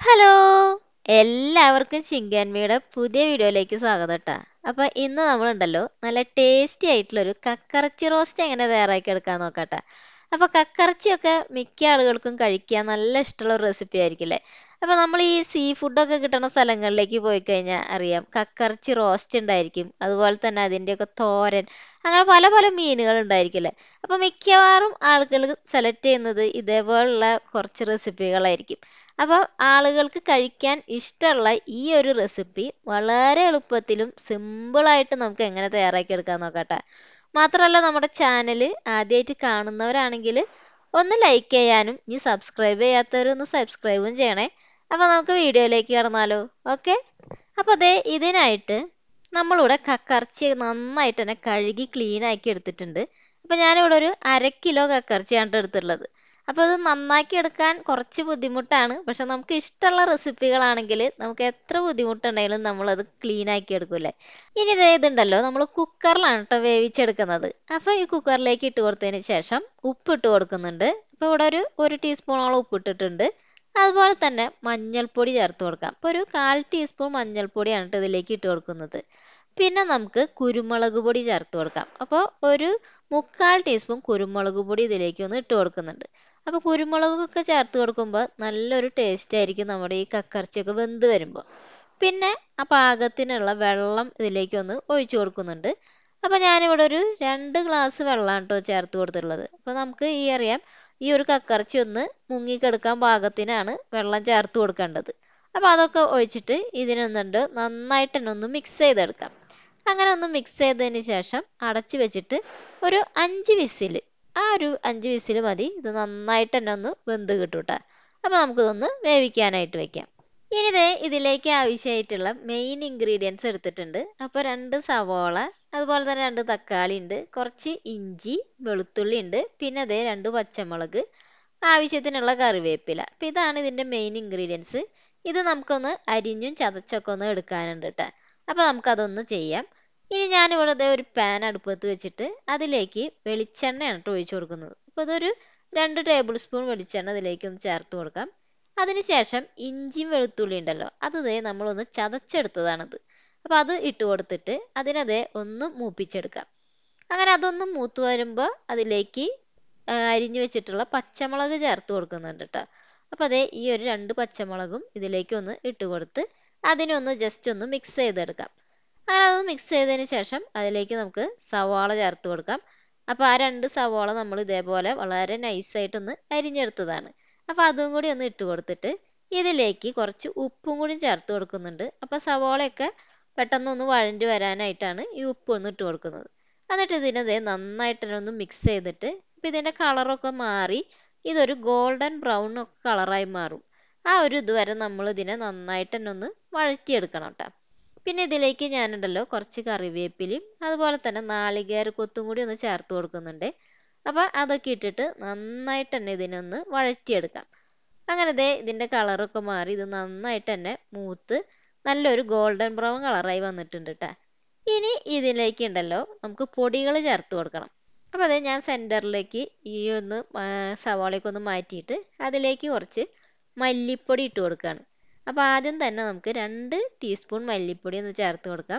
hello എല്ലാവർക്കും ചിങ്കൻമിയുടെ പുതിയ വീഡിയോയിലേക്ക് സ്വാഗതം കേട്ടോ അപ്പോൾ ഇന്ന് നമ്മളുണ്ടല്ലോ നല്ല ടേസ്റ്റി ആയിട്ടുള്ളൊരു കക്കറച്ചി റോസ്റ്റ് എങ്ങനെ തയ്യാറാക്കി എടുക്കാൻ നോക്കട്ടെ അപ്പോൾ കക്കറച്ചിയൊക്കെ മിക്ക ആളുകൾക്കും കഴിക്കാൻ നല്ല ഇഷ്ടമുള്ള ഒരു റെസിപ്പി ആയിരിക്കില്ലേ അപ്പോൾ നമ്മൾ ഈ സീ ഫുഡൊക്കെ കിട്ടുന്ന സ്ഥലങ്ങളിലേക്ക് പോയി കഴിഞ്ഞാൽ അറിയാം കക്കറച്ചി റോസ്റ്റ് ഉണ്ടായിരിക്കും അതുപോലെ തന്നെ അതിൻ്റെയൊക്കെ തോരൻ അങ്ങനെ പല പല മീനുകൾ ഉണ്ടായിരിക്കില്ലേ അപ്പോൾ മിക്കവാറും ആളുകൾ സെലക്ട് ചെയ്യുന്നത് ഇതേപോലുള്ള കുറച്ച് റെസിപ്പികളായിരിക്കും അപ്പോൾ ആളുകൾക്ക് കഴിക്കാൻ ഇഷ്ടമുള്ള ഈ ഒരു റെസിപ്പി വളരെ എളുപ്പത്തിലും സിമ്പിളായിട്ട് നമുക്ക് എങ്ങനെ തയ്യാറാക്കി എടുക്കാൻ നോക്കട്ടെ മാത്രമല്ല നമ്മുടെ ചാനൽ ആദ്യമായിട്ട് കാണുന്നവരാണെങ്കിൽ ഒന്ന് ലൈക്ക് ചെയ്യാനും ഇനി സബ്സ്ക്രൈബ് ചെയ്യാത്തവരൊന്ന് സബ്സ്ക്രൈബും ചെയ്യണേ അപ്പോൾ നമുക്ക് വീഡിയോയിലേക്ക് കടന്നാലോ ഓക്കെ അപ്പോൾ അതേ ഇതിനായിട്ട് നമ്മളിവിടെ കക്കറച്ചി നന്നായിട്ട് തന്നെ കഴുകി ക്ലീൻ ആക്കി എടുത്തിട്ടുണ്ട് അപ്പോൾ ഞാനിവിടെ ഒരു അര കിലോ കക്കറച്ചിയാണ് എടുത്തിട്ടുള്ളത് അപ്പോൾ ഇത് നന്നാക്കി എടുക്കാൻ കുറച്ച് ബുദ്ധിമുട്ടാണ് പക്ഷെ നമുക്ക് ഇഷ്ടമുള്ള റെസിപ്പികളാണെങ്കിൽ നമുക്ക് എത്ര ബുദ്ധിമുട്ടുണ്ടെങ്കിലും നമ്മളത് ക്ലീൻ ആക്കി എടുക്കൂലേ ഇനി ഇതേ ഇതുണ്ടല്ലോ നമ്മൾ കുക്കറിലാണ് കേട്ടോ വേവിച്ചെടുക്കുന്നത് അപ്പോൾ ഈ കുക്കറിലേക്ക് ഇട്ട് കൊടുത്തതിന് ശേഷം ഉപ്പ് ഇട്ട് കൊടുക്കുന്നുണ്ട് അപ്പോൾ ഇവിടെ ഒരു ഒരു ടീസ്പൂണോളം ഉപ്പ് ഇട്ടിട്ടുണ്ട് അതുപോലെ തന്നെ മഞ്ഞൾപ്പൊടി ചേർത്ത് കൊടുക്കാം അപ്പോൾ ഒരു കാൽ ടീസ്പൂൺ മഞ്ഞൾപ്പൊടിയാണ് കേട്ടോ ഇതിലേക്ക് ഇട്ട് കൊടുക്കുന്നത് പിന്നെ നമുക്ക് കുരുമുളക് പൊടി ചേർത്ത് കൊടുക്കാം അപ്പോൾ ഒരു മുക്കാൽ ടീസ്പൂൺ കുരുമുളക് പൊടി ഇതിലേക്ക് ഒന്ന് ഇട്ട് കൊടുക്കുന്നുണ്ട് അപ്പോൾ കുരുമുളകൊക്കെ ചേർത്ത് കൊടുക്കുമ്പോൾ നല്ലൊരു ടേസ്റ്റ് ആയിരിക്കും നമ്മുടെ ഈ കക്കറച്ചിയൊക്കെ വെന്ത് വരുമ്പോൾ പിന്നെ ആ പാകത്തിനുള്ള വെള്ളം ഇതിലേക്ക് ഒന്ന് ഒഴിച്ചു കൊടുക്കുന്നുണ്ട് അപ്പോൾ ഞാനിവിടെ ഒരു രണ്ട് ഗ്ലാസ് വെള്ളമാണ് കേട്ടോ ചേർത്ത് കൊടുത്തിട്ടുള്ളത് അപ്പോൾ നമുക്ക് ഈ അറിയാം ഈ ഒരു കക്കറച്ചി ഒന്ന് മുങ്ങിക്കെടുക്കാൻ പാകത്തിനാണ് വെള്ളം ചേർത്ത് കൊടുക്കേണ്ടത് അപ്പോൾ അതൊക്കെ ഒഴിച്ചിട്ട് ഇതിനൊന്നുണ്ട് നന്നായിട്ട് തന്നെ ഒന്ന് മിക്സ് ചെയ്തെടുക്കാം അങ്ങനെ ഒന്ന് മിക്സ് ചെയ്തതിന് ശേഷം അടച്ചു വെച്ചിട്ട് ഒരു അഞ്ച് വിസിൽ ആ ഒരു അഞ്ച് വിസിൽ മതി ഇത് നന്നായിട്ട് തന്നെ ഒന്ന് വെന്ത് കിട്ടും കേട്ടോ അപ്പോൾ നമുക്കിതൊന്ന് വേവിക്കാനായിട്ട് വെക്കാം ഇനി ഇതേ ഇതിലേക്ക് ആവശ്യമായിട്ടുള്ള മെയിൻ ഇൻഗ്രീഡിയൻസ് എടുത്തിട്ടുണ്ട് അപ്പോൾ രണ്ട് സവോള അതുപോലെ തന്നെ രണ്ട് തക്കാളി ഉണ്ട് കുറച്ച് ഇഞ്ചി വെളുത്തുള്ളി ഉണ്ട് പിന്നെ അതേ രണ്ട് പച്ചമുളക് ആവശ്യത്തിനുള്ള കറിവേപ്പില അപ്പോൾ ഇതാണ് ഇതിൻ്റെ മെയിൻ ഇൻഗ്രീഡിയൻസ് ഇത് നമുക്കൊന്ന് അരിഞ്ഞും ചതച്ചൊക്കെ ഒന്ന് എടുക്കാനുണ്ട് കേട്ടോ അപ്പോൾ നമുക്കതൊന്ന് ചെയ്യാം ഇനി ഞാനിവിടെ ഇതേ ഒരു പാൻ അടുപ്പത്ത് വെച്ചിട്ട് അതിലേക്ക് വെളിച്ചെണ്ണയാണ് കേട്ടോ ഒഴിച്ചു കൊടുക്കുന്നത് അപ്പോൾ ഇതൊരു രണ്ട് ടേബിൾ സ്പൂൺ വെളിച്ചെണ്ണ ഇതിലേക്ക് ഒന്ന് ചേർത്ത് കൊടുക്കാം അതിനുശേഷം ഇഞ്ചിയും വെളുത്തുള്ളി ഉണ്ടല്ലോ അത് ദേ നമ്മളൊന്ന് ചതച്ചെടുത്തതാണത് അപ്പോൾ അത് ഇട്ട് കൊടുത്തിട്ട് അതിനതേ ഒന്ന് മൂപ്പിച്ചെടുക്കാം അങ്ങനെ അതൊന്ന് മൂത്ത് വരുമ്പോൾ അതിലേക്ക് അരിഞ്ഞു വെച്ചിട്ടുള്ള പച്ചമുളക് ചേർത്ത് കൊടുക്കുന്നുണ്ട് കേട്ടോ അപ്പോൾ അതേ ഈ ഒരു രണ്ട് പച്ചമുളകും ഇതിലേക്ക് ഒന്ന് ഇട്ട് കൊടുത്ത് അതിനൊന്ന് ജസ്റ്റ് ഒന്ന് മിക്സ് ചെയ്തെടുക്കാം അങ്ങനെ അത് മിക്സ് ചെയ്തതിന് ശേഷം അതിലേക്ക് നമുക്ക് സവാള ചേർത്ത് കൊടുക്കാം അപ്പോൾ ആ രണ്ട് സവാള നമ്മൾ ഇതേപോലെ വളരെ നൈസായിട്ടൊന്ന് അരിഞ്ഞെടുത്തതാണ് അപ്പോൾ അതും കൂടി ഒന്ന് ഇട്ട് കൊടുത്തിട്ട് ഇതിലേക്ക് കുറച്ച് ഉപ്പും കൂടി ചേർത്ത് കൊടുക്കുന്നുണ്ട് അപ്പോൾ സവാളയൊക്കെ പെട്ടെന്ന് ഒന്ന് വഴണ്ടി വരാനായിട്ടാണ് ഈ ഉപ്പ് ഒന്ന് ഇട്ട് കൊടുക്കുന്നത് എന്നിട്ട് ഇതിനത് നന്നായിട്ട് തന്നെ ഒന്ന് മിക്സ് ചെയ്തിട്ട് അപ്പോൾ ഇതിൻ്റെ കളറൊക്കെ മാറി ഇതൊരു ഗോൾഡൻ ബ്രൗൺ ഒക്കെ കളറായി മാറും ആ ഒരു ഇതുവരെ നമ്മൾ ഇതിനെ നന്നായിട്ട് തന്നെ ഒന്ന് വഴറ്റിയെടുക്കണം കേട്ടോ പിന്നെ ഇതിലേക്ക് ഞാനുണ്ടല്ലോ കുറച്ച് കറിവേപ്പിലയും അതുപോലെ തന്നെ നാളികേര കൊത്തും കൂടി ഒന്ന് ചേർത്ത് കൊടുക്കുന്നുണ്ട് അപ്പോൾ അതൊക്കെ ഇട്ടിട്ട് നന്നായിട്ട് തന്നെ ഇതിനൊന്ന് വഴറ്റിയെടുക്കാം അങ്ങനെ ദേ ഇതിൻ്റെ കളറൊക്കെ മാറി ഇത് നന്നായിട്ട് തന്നെ മൂത്ത് നല്ലൊരു ഗോൾഡൻ ബ്രൗൺ കളറായി വന്നിട്ടുണ്ട് കേട്ടോ ഇനി ഇതിലേക്ക് ഉണ്ടല്ലോ നമുക്ക് പൊടികൾ ചേർത്ത് കൊടുക്കണം അപ്പോൾ അതേ ഞാൻ സെൻറ്ററിലേക്ക് ഈ ഒന്ന് സവാളയൊക്കെ ഒന്ന് മാറ്റിയിട്ട് അതിലേക്ക് കുറച്ച് മല്ലിപ്പൊടി ഇട്ട് കൊടുക്കുകയാണ് അപ്പോൾ ആദ്യം തന്നെ നമുക്ക് രണ്ട് ടീസ്പൂൺ മല്ലിപ്പൊടി ഒന്ന് ചേർത്ത് കൊടുക്കാം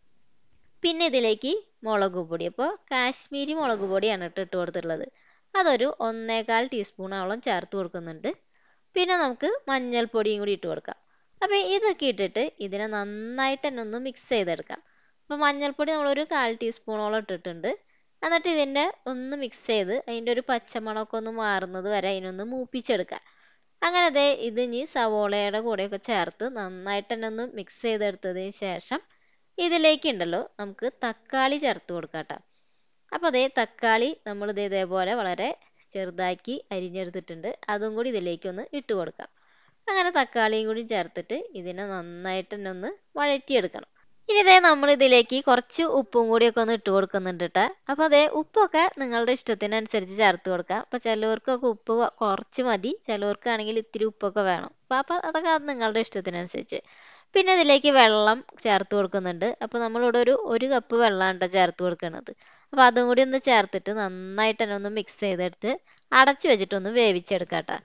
പിന്നെ ഇതിലേക്ക് മുളക് പൊടി അപ്പോൾ കാശ്മീരി മുളക് പൊടിയാണ് ഇട്ട് ഇട്ട് കൊടുത്തിട്ടുള്ളത് അതൊരു ഒന്നേകാൽ ടീസ്പൂണോളം ചേർത്ത് കൊടുക്കുന്നുണ്ട് പിന്നെ നമുക്ക് മഞ്ഞൾപ്പൊടിയും കൂടി ഇട്ട് കൊടുക്കാം അപ്പോൾ ഇതൊക്കെ ഇട്ടിട്ട് ഇതിനെ നന്നായിട്ട് തന്നെ ഒന്ന് മിക്സ് ചെയ്തെടുക്കാം അപ്പോൾ മഞ്ഞൾപ്പൊടി നമ്മളൊരു കാൽ ടീസ്പൂണോളം ഇട്ടിട്ടുണ്ട് എന്നിട്ട് ഇതിൻ്റെ ഒന്ന് മിക്സ് ചെയ്ത് അതിൻ്റെ ഒരു പച്ചമണമൊക്കെ ഒന്ന് മാറുന്നത് വരെ അതിനൊന്ന് മൂപ്പിച്ചെടുക്കാം അങ്ങനെ ദേ ഇത് ഇനി സവോളയുടെ കൂടെയൊക്കെ ചേർത്ത് നന്നായിട്ട് തന്നെ ഒന്ന് മിക്സ് ചെയ്തെടുത്തതിന് ശേഷം ഇതിലേക്ക് ഉണ്ടല്ലോ നമുക്ക് തക്കാളി ചേർത്ത് കൊടുക്കാം കേട്ടോ അപ്പോൾ അതേ തക്കാളി നമ്മൾ ഇത് ഇതേപോലെ വളരെ ചെറുതാക്കി അരിഞ്ഞെടുത്തിട്ടുണ്ട് അതും കൂടി ഇതിലേക്ക് ഒന്ന് ഇട്ട് കൊടുക്കാം അങ്ങനെ തക്കാളിയും കൂടി ചേർത്തിട്ട് ഇതിനെ നന്നായിട്ട് തന്നെ ഒന്ന് വഴറ്റിയെടുക്കണം ഇനി ഇതേ നമ്മൾ ഇതിലേക്ക് കുറച്ച് ഉപ്പും കൂടിയൊക്കെ ഒന്ന് ഇട്ട് കൊടുക്കുന്നുണ്ട് കേട്ടോ അപ്പോൾ അതേ ഉപ്പൊക്കെ നിങ്ങളുടെ ഇഷ്ടത്തിനനുസരിച്ച് ചേർത്ത് കൊടുക്കാം അപ്പോൾ ചിലവർക്കൊക്കെ ഉപ്പ് കുറച്ച് മതി ചിലവർക്കാണെങ്കിൽ ഇത്തിരി ഉപ്പൊക്കെ വേണം അപ്പോൾ അപ്പോൾ അതൊക്കെ അത് നിങ്ങളുടെ ഇഷ്ടത്തിനനുസരിച്ച് പിന്നെ ഇതിലേക്ക് വെള്ളം ചേർത്ത് കൊടുക്കുന്നുണ്ട് അപ്പോൾ നമ്മളിവിടെ ഒരു ഒരു കപ്പ് വെള്ളമാണ് കേട്ടോ ചേർത്ത് കൊടുക്കുന്നത് അപ്പോൾ അതും കൂടി ഒന്ന് ചേർത്തിട്ട് നന്നായിട്ട് തന്നെ ഒന്ന് മിക്സ് ചെയ്തെടുത്ത് അടച്ചു വെച്ചിട്ടൊന്ന് വേവിച്ചെടുക്കാം കേട്ടോ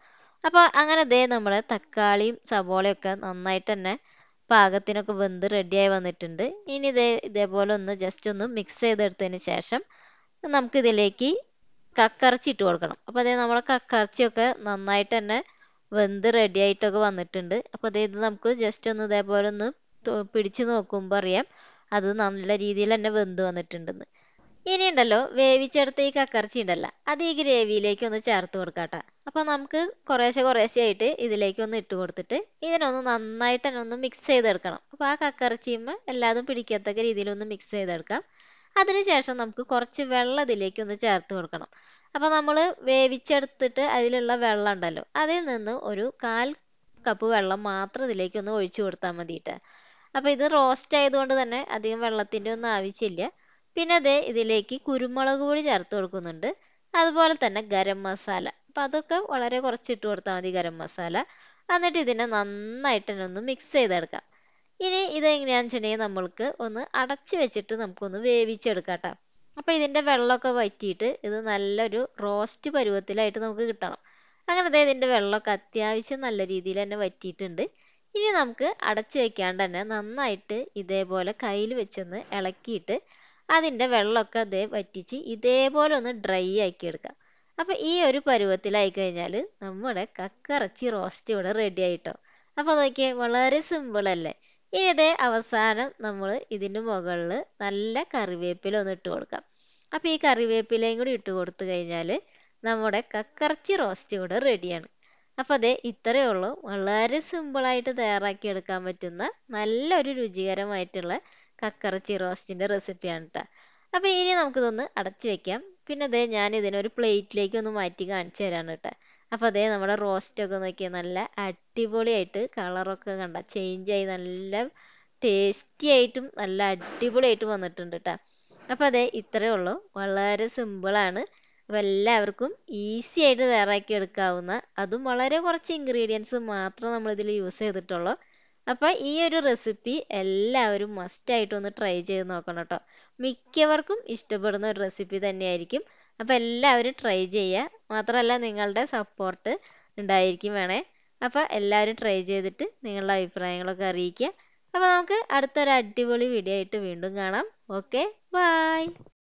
അപ്പോൾ അങ്ങനെ ദേ നമ്മുടെ തക്കാളിയും സവോളയൊക്കെ നന്നായിട്ട് തന്നെ പാകത്തിനൊക്കെ വെന്ത് റെഡിയായി വന്നിട്ടുണ്ട് ഇനി ഇതേ ഇതേപോലെ ഒന്ന് ജസ്റ്റ് ഒന്ന് മിക്സ് ചെയ്തെടുത്തതിന് ശേഷം നമുക്കിതിലേക്ക് കക്കറച്ചി ഇട്ട് കൊടുക്കണം അപ്പോൾ അതേ നമ്മളെ കക്കറച്ചിയൊക്കെ നന്നായിട്ട് തന്നെ വെന്ത് റെഡി ആയിട്ടൊക്കെ വന്നിട്ടുണ്ട് അപ്പോൾ അതേ ഇത് നമുക്ക് ജസ്റ്റ് ഒന്ന് ഇതേപോലെ ഒന്ന് പിടിച്ച് നോക്കുമ്പോൾ അറിയാം അത് നല്ല രീതിയിൽ തന്നെ വെന്ത് വന്നിട്ടുണ്ടെന്ന് ഇനി ഉണ്ടല്ലോ വേവിച്ചെടുത്ത ഈ കക്കറച്ചി ഉണ്ടല്ലോ അത് ഈ ഗ്രേവിയിലേക്ക് ഒന്ന് ചേർത്ത് കൊടുക്കാട്ടോ അപ്പോൾ നമുക്ക് കുറേശ്ശെ കുറേശ്ശെ ആയിട്ട് ഇതിലേക്ക് ഒന്ന് ഇട്ട് കൊടുത്തിട്ട് ഇതിനൊന്ന് നന്നായിട്ട് തന്നെ ഒന്ന് മിക്സ് ചെയ്തെടുക്കണം അപ്പോൾ ആ കക്കറച്ചിയുമ്മ എല്ലാതും പിടിക്കത്തക്ക രീതിയിൽ ഒന്ന് മിക്സ് ചെയ്തെടുക്കാം അതിനുശേഷം നമുക്ക് കുറച്ച് വെള്ളം ഇതിലേക്ക് ഒന്ന് ചേർത്ത് കൊടുക്കണം അപ്പോൾ നമ്മൾ വേവിച്ചെടുത്തിട്ട് അതിലുള്ള വെള്ളം ഉണ്ടല്ലോ അതിൽ നിന്ന് ഒരു കാൽ കപ്പ് വെള്ളം മാത്രം ഇതിലേക്ക് ഒന്ന് ഒഴിച്ചു കൊടുത്താൽ മതിയിട്ട് അപ്പോൾ ഇത് റോസ്റ്റ് ആയതുകൊണ്ട് തന്നെ അധികം വെള്ളത്തിൻ്റെ ഒന്നും ആവശ്യമില്ല പിന്നെ അതേ ഇതിലേക്ക് കുരുമുളക് പൊടി ചേർത്ത് കൊടുക്കുന്നുണ്ട് അതുപോലെ തന്നെ ഗരം മസാല അപ്പം അതൊക്കെ വളരെ കുറച്ച് ഇട്ട് കൊടുത്താൽ മതി ഗരം മസാല എന്നിട്ട് ഇതിനെ നന്നായിട്ട് തന്നെ ഒന്ന് മിക്സ് ചെയ്തെടുക്കാം ഇനി ഇത് എങ്ങനെയാണെന്ന് വെച്ചിട്ടുണ്ടെങ്കിൽ നമ്മൾക്ക് ഒന്ന് അടച്ച് വെച്ചിട്ട് നമുക്കൊന്ന് വേവിച്ചെടുക്കാം കേട്ടോ അപ്പോൾ ഇതിൻ്റെ വെള്ളമൊക്കെ വറ്റിയിട്ട് ഇത് നല്ലൊരു റോസ്റ്റ് പരുവത്തിലായിട്ട് നമുക്ക് കിട്ടണം അങ്ങനെ ദേ ഇതിൻ്റെ വെള്ളമൊക്കെ അത്യാവശ്യം നല്ല രീതിയിൽ തന്നെ വറ്റിയിട്ടുണ്ട് ഇനി നമുക്ക് അടച്ച് വെക്കാണ്ട് തന്നെ നന്നായിട്ട് ഇതേപോലെ കയ്യിൽ വെച്ചൊന്ന് ഇളക്കിയിട്ട് അതിൻ്റെ വെള്ളമൊക്കെ അതേ വറ്റിച്ച് ഇതേപോലെ ഒന്ന് ഡ്രൈ ആക്കി എടുക്കാം അപ്പോൾ ഈ ഒരു പരുവത്തിലായി കഴിഞ്ഞാൽ നമ്മുടെ കക്കറച്ചി റോസ്റ്റ് ഇവിടെ റെഡി ആയിട്ടോ അപ്പോൾ നോക്കിയേ വളരെ സിമ്പിൾ അല്ലേ ഇനി ഇതേ അവസാനം നമ്മൾ ഇതിൻ്റെ മുകളിൽ നല്ല കറിവേപ്പില ഒന്ന് ഇട്ട് കൊടുക്കാം അപ്പോൾ ഈ കറിവേപ്പിലയും കൂടി ഇട്ട് കൊടുത്തു കഴിഞ്ഞാൽ നമ്മുടെ കക്കറച്ചി റോസ്റ്റ് ഇവിടെ റെഡിയാണ് അപ്പോൾ അതെ ഇത്രയേ ഉള്ളൂ വളരെ സിമ്പിളായിട്ട് തയ്യാറാക്കി എടുക്കാൻ പറ്റുന്ന നല്ലൊരു രുചികരമായിട്ടുള്ള കക്കറച്ചി റോസ്റ്റിൻ്റെ റെസിപ്പിയാണ് കേട്ടോ അപ്പോൾ ഇനി നമുക്കിതൊന്ന് അടച്ചു വെക്കാം പിന്നെ അതേ ഞാൻ ഇതിനൊരു പ്ലേറ്റിലേക്ക് ഒന്ന് മാറ്റി കാണിച്ചു തരാണ് കേട്ടോ അപ്പോൾ അതേ നമ്മുടെ റോസ്റ്റൊക്കെ നോക്കിയാൽ നല്ല അടിപൊളിയായിട്ട് കളറൊക്കെ കണ്ട ചേഞ്ച് ആയി നല്ല ടേസ്റ്റി ആയിട്ടും നല്ല അടിപൊളിയായിട്ട് വന്നിട്ടുണ്ട് കേട്ടോ അപ്പോൾ അതെ ഇത്രയേ ഉള്ളൂ വളരെ സിമ്പിളാണ് അപ്പോൾ എല്ലാവർക്കും ഈസി ആയിട്ട് തയ്യാറാക്കി എടുക്കാവുന്ന അതും വളരെ കുറച്ച് ഇൻഗ്രീഡിയൻസ് മാത്രം നമ്മളിതിൽ യൂസ് ചെയ്തിട്ടുള്ളൂ അപ്പോൾ ഈ ഒരു റെസിപ്പി എല്ലാവരും മസ്റ്റായിട്ട് ഒന്ന് ട്രൈ ചെയ്ത് നോക്കണം കേട്ടോ മിക്കവർക്കും ഇഷ്ടപ്പെടുന്ന ഒരു റെസിപ്പി തന്നെയായിരിക്കും അപ്പോൾ എല്ലാവരും ട്രൈ ചെയ്യുക മാത്രമല്ല നിങ്ങളുടെ സപ്പോർട്ട് ഉണ്ടായിരിക്കും വേണേ അപ്പോൾ എല്ലാവരും ട്രൈ ചെയ്തിട്ട് നിങ്ങളുടെ അഭിപ്രായങ്ങളൊക്കെ അറിയിക്കുക അപ്പോൾ നമുക്ക് അടുത്തൊരു അടിപൊളി വീഡിയോ ആയിട്ട് വീണ്ടും കാണാം ഓക്കെ ബായ്